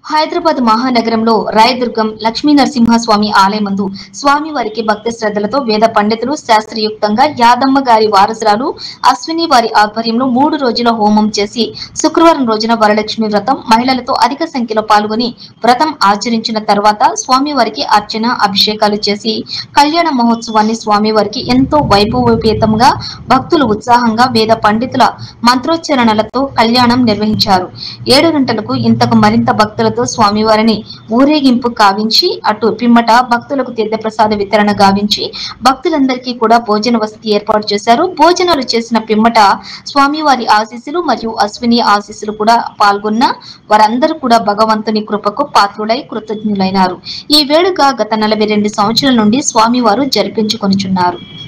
హైదరాబాద్ మహానగరంలో రాయదుర్గం లక్ష్మీ నరసింహస్వామి ఆలయమందు స్వామివారికి భక్తి శ్రద్ధలతో వేద పండితులు శాస్త్రయుక్తంగా యాదమ్మ గారి వారసురాలు అశ్విని వారి ఆధ్వర్యంలో మూడు రోజుల హోమం చేసి శుక్రవారం రోజున వరలక్ష్మి వ్రతం మహిళలతో అధిక సంఖ్యలో పాల్గొని వ్రతం ఆచరించిన తర్వాత స్వామివారికి అర్చన అభిషేకాలు చేసి కళ్యాణ మహోత్సవాన్ని స్వామివారికి ఎంతో వైభవోపేతంగా భక్తులు ఉత్సాహంగా వేద పండితుల మంత్రోచ్చరణలతో కళ్యాణం నిర్వహించారు ఏడు గంటలకు ఇంతకు మరింత భక్తులతో స్వామివారిని ఊరేగింపు కావించి అటు పిమ్మట భక్తులకు తీర్థప్రసాద వితరణ గావించి భక్తులందరికీ కూడా భోజన వసతి ఏర్పాటు చేశారు భోజనాలు చేసిన పిమ్మట స్వామివారి ఆశీస్సులు మరియు అశ్విని ఆశీస్సులు కూడా పాల్గొన్న వారందరూ కూడా భగవంతుని కృపకు పాత్రులై కృతజ్ఞులైనారు ఈ వేడుక గత నలభై రెండు సంవత్సరాల నుండి స్వామివారు జరిపించుకొనుచున్నారు